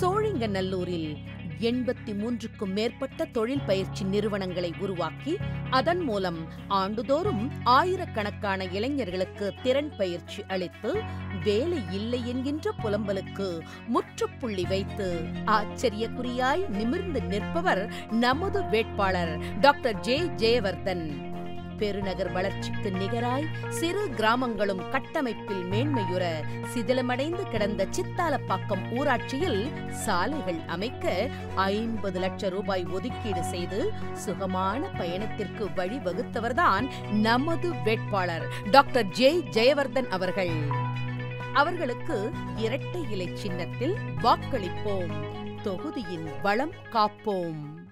சோழிங்கநல்லூரில் எண்பத்தி மூன்றுக்கும் மேற்பட்ட தொழில் பயிற்சி நிறுவனங்களை உருவாக்கி அதன் மூலம் ஆண்டுதோறும் ஆயிரக்கணக்கான இளைஞர்களுக்கு திறன் பயிற்சி அளித்து வேலை இல்லை என்கின்ற புலம்பலுக்கு முற்றுப்புள்ளி வைத்து ஆச்சரியக்குறியாய் நிமிர்ந்து நிற்பவர் நமது வேட்பாளர் டாக்டர் ஜே ஜெயவர்தன் பெருநகர் வளர்ச்சிக்கு நிகராய் சிறு கிராமங்களும் கட்டமைப்பில் மேன்மையுற சிதிலமடைந்து கிடந்த சித்தாலப்பாக்கம் ஊராட்சியில் சாலைகள் அமைக்க ஐம்பது லட்சம் ரூபாய் ஒதுக்கீடு செய்து சுகமான பயணத்திற்கு வழிவகுத்தவர்தான் நமது வேட்பாளர் டாக்டர் ஜே ஜெயவர்தன் அவர்கள் அவர்களுக்கு இரட்டை இலை சின்னத்தில் வாக்களிப்போம் தொகுதியின் வளம் காப்போம்